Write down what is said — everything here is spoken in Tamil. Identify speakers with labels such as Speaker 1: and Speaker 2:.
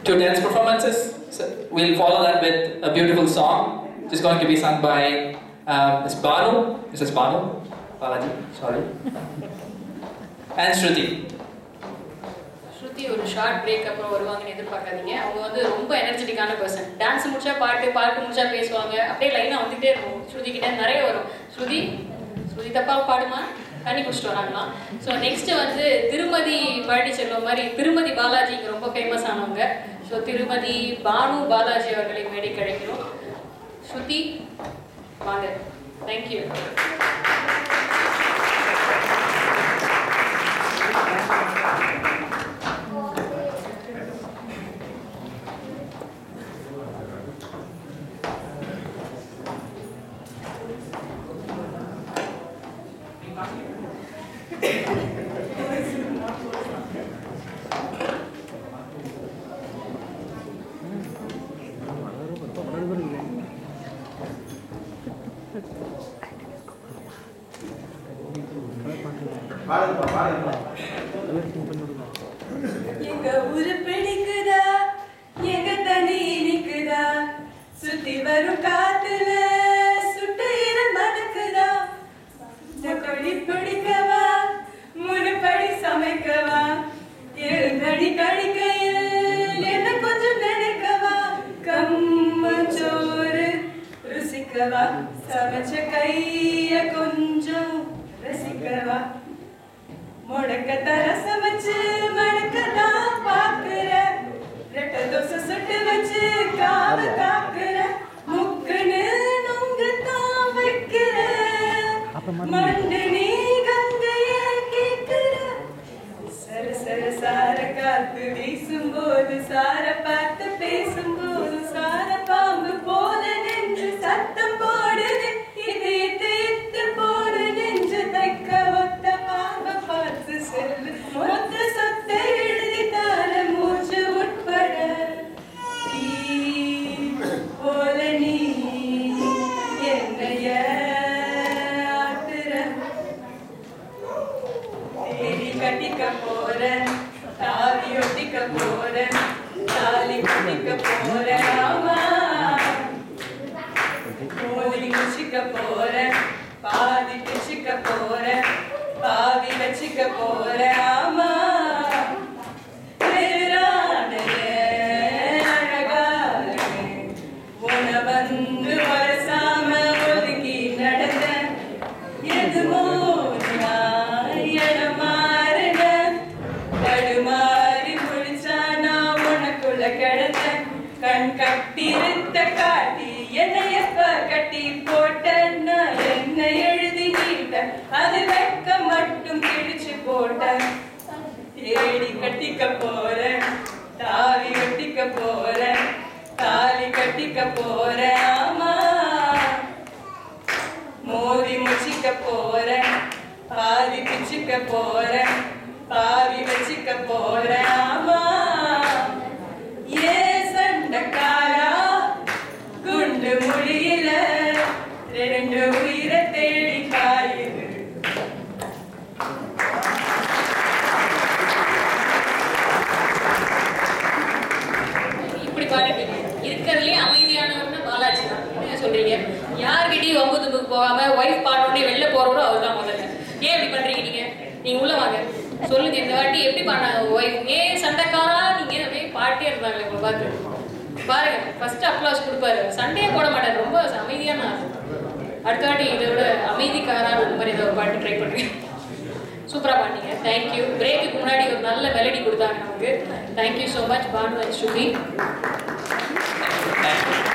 Speaker 1: two dance performances. So we'll follow that with a beautiful song, which is going to be sung by uh, Ms. Banu, Mrs. Banu, Balaji, sorry, and Shruti.
Speaker 2: ஸ்ருதி ஒரு ஷார்ட் பிரேக் அப்புறம் வருவாங்கன்னு எதிர்பார்க்காதீங்க அவங்க வந்து ரொம்ப எனர்ஜெட்டிக்கான பர்சன் டான்ஸ் முடிச்சா பாட்டு பாட்டு முடிச்சா பேசுவாங்க அப்படியே லைனாக வந்துகிட்டே இருக்கும் ஸ்ருதி கிட்ட நிறைய வரும் ஸ்ருதி ஸ்ருதி தப்பா பாடுமா தண்ணி குடிச்சிட்டு வராங்களாம் ஸோ நெக்ஸ்ட் வந்து திருமதி பழனிச்செல்வம் மாதிரி திருமதி பாலாஜி இங்க ரொம்ப ஃபேமஸ் ஆனவங்க ஸோ திருமதி பானு பாலாஜி அவர்களை மேடை கிடைக்கிறோம் ஸ்ருதி வாங்க தேங்க்யூ
Speaker 3: எங்க ஊரு பிடிக்குதா எங்க தண்ணி இனிக்குதா சுத்தி வரும் காத்துல சுட்டு இனம் மணக்குதா இந்த கொடி பிடிக்கவா முனுப்படி சமைக்கவா எழுந்தடி கடிக்கையில் என்ன கொஞ்சம் நினைக்கவா கம்மச்சோறு ருசிக்கவா சமைச்ச கைய கொஞ்சம் ரசிக்கவா முடக்க தர சமைச்சு மடக்கதான் பாக்குற ரெட்ட தோசை சுட்டு வச்சு காவ காக்குற முக்குன்னு நுங்கு தான் வைக்கிற மண்டு நீ கங்கைய கேக்குற சர சர சார காத்து வீசும்போது சார பார்த்து பேசும்போது சார பாம்பு போல நின்று சத்தம் போடுது இது தீர்த்து போடு நெஞ்சு தைக்க ஒத்த பாம்ப பார்த்து செல்லு மொத்த சொத்தை எழுதி தார மூச்சு உட்பட தீ போல நீ என்னைய ஆட்டுற தேடி கட்டிக்க போறேன் தாலி ஒட்டிக்க போறேன் தாலி கட்டிக்க போறேன் ஆமா மோதி முச்சிக்க போறேன் பாதி பிச்சுக்க போறேன் பாதி வச்சுக்க போறேன் ஆமா பேரானே, அழகானே, உன்னை வந்து வரசாம ஒதுங்கி நடந்தேன் எதுமோ நான் இடமாறுன தடுமாறி முழிச்சா நான் உனக்குள்ள கிடந்தேன் கண் கட்டிருத்த காட்டி என்னை எப்ப கட்டி போட்டேன்னா என்ன எழுதி நீட்ட அது வெக்க மட்டும் கிழிச்சு போட்டேன் தேடி கட்டிக்க போறேன் தாலி கட்டிக்க போறேன் தாலி கட்டிக்க போறேன் ஆமா மோதி முச்சிக்க போறேன் பாதி பிச்சுக்க போறேன் பாவி வச்சுக்க போறேன் ஆமா ஏ சண்டக்காரா குண்டு மொழியில ரெண்டு உயிரை தேடி காயுது
Speaker 2: இப்படி பாடிட்டு இருக்கிறதுலே அமைதியானவர்னு பாலாஜி தான் என்ன சொல்றீங்க யார்கிட்டயும் வம்பு தும்புக்கு போகாம ஒய்ஃப் பாடோடனே வெளில போறவரும் அவர் தான் முதல்ல ஏன் இப்படி பண்றீங்க நீங்க நீங்க உள்ள வாங்க சொல்லுங்க இந்த வாட்டி எப்படி பண்ணாங்க ஒய்ஃப் ஏன் சண்டைக்காரா நீங்க அப்படியே பாட்டே இருந்தாங்க உங்களை பார்த்து பாருங்க ஃபர்ஸ்ட் அப்ளாஸ் கொடுப்பாரு சண்டையே போட மாட்டாரு ரொம்ப அமைதியான ஆள் அடுத்த வாட்டி இதை விட அமைதிக்காரா அந்த மாதிரி ஏதாவது ஒரு பாட்டு ட்ரை பண்ணுங்க சூப்பரா பண்ணீங்க தேங்க்யூ பிரேக்குக்கு முன்னாடி ஒரு நல்ல மெலடி கொடுத்தாங்க நமக்கு thank you so much Banu and Shruti
Speaker 1: Thank you.